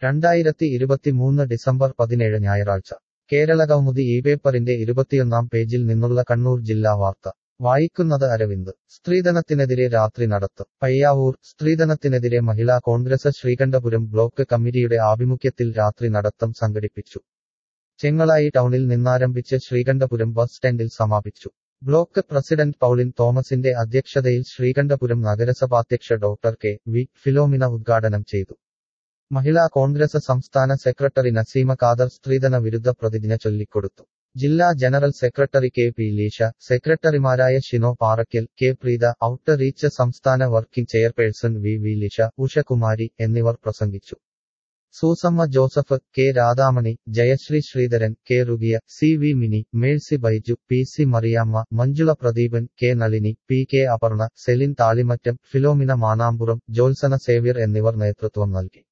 രണ്ടായിരത്തി ഇരുപത്തിമൂന്ന് ഡിസംബർ പതിനേഴ് ഞായറാഴ്ച കേരളകൗമുദി ഈ പേപ്പറിന്റെ ഇരുപത്തിയൊന്നാം പേജിൽ നിന്നുള്ള കണ്ണൂർ ജില്ലാ വാർത്ത വായിക്കുന്നത് അരവിന്ദ് സ്ത്രീധനത്തിനെതിരെ രാത്രി നടത്തും പയ്യാവൂർ സ്ത്രീധനത്തിനെതിരെ മഹിളാ കോൺഗ്രസ് ശ്രീകണ്ഠപുരം ബ്ലോക്ക് കമ്മിറ്റിയുടെ ആഭിമുഖ്യത്തിൽ രാത്രി നടത്തം സംഘടിപ്പിച്ചു ചെങ്ങളായി ടൗണിൽ നിന്നാരംഭിച്ച് ശ്രീകണ്ഠപുരം ബസ് സ്റ്റാൻഡിൽ സമാപിച്ചു ബ്ലോക്ക് പ്രസിഡന്റ് പൗളിൻ തോമസിന്റെ അധ്യക്ഷതയിൽ ശ്രീകണ്ഠപുരം നഗരസഭാധ്യക്ഷ ഡോക്ടർ കെ വി ഫിലോമിന ഉദ്ഘാടനം ചെയ്തു മഹിളാ കോൺഗ്രസ് സംസ്ഥാന സെക്രട്ടറി നസീമ ഖാദർ സ്ത്രീധന വിരുദ്ധ പ്രതിജ്ഞ ചൊല്ലിക്കൊടുത്തു ജില്ലാ general secretary K P Leesha സെക്രട്ടറിമാരായ Shino Parakkal K Preetha outreach സംസ്ഥാന working chairperson V V Lisha Ushakumari എന്നിവർ പ്രസംഗിച്ചു Susamma Joseph K Radhamani Jayasree Sreedharan K Rugiya C V Mini Mercy Baiju P C Mariyamma Manjula Pradeepan K Nalini P K Aparna Celine Thalimattam Philomina Manampuram Jyotsna Xavier എന്നിവർ നേതൃത്വം നൽകി